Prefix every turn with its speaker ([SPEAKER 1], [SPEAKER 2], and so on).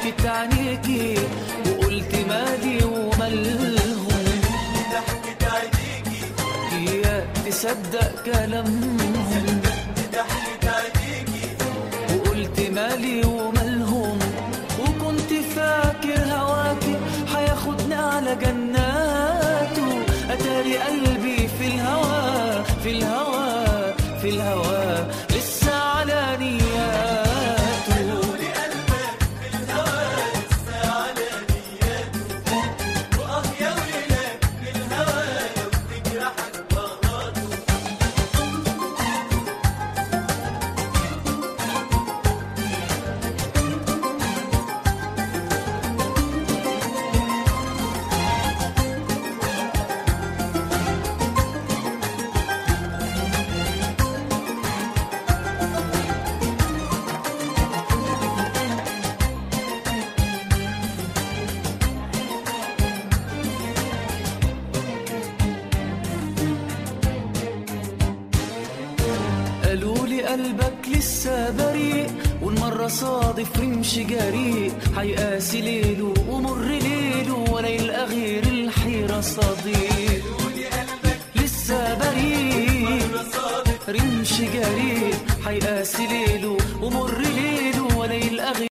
[SPEAKER 1] ضحكت عينيكي وقلت مالي ومالهم
[SPEAKER 2] ضحكت عينيكي
[SPEAKER 1] يا تصدق كلامهم
[SPEAKER 2] ضحكت عينيكي
[SPEAKER 1] وقلت مالي ومالهم وكنت فاكر هواكي هياخدني على جناته اتاري قلبي في الهوى في الهوى في الهوى لسه على نياته
[SPEAKER 2] قولي قلبك في الهوى لسه على نياته واه يا ويلك في الهوى لو تجرحك بغاضه
[SPEAKER 1] قالوا لي قلبك لسه بريء والمرة صادف رمش جريء هيقاسي ليله ومر ليله ولا يلقى غير الحيرة صديق
[SPEAKER 2] قولي قلبك
[SPEAKER 1] لسه بريء
[SPEAKER 2] صادق
[SPEAKER 1] رمش جريء هيقاسي ليله ومر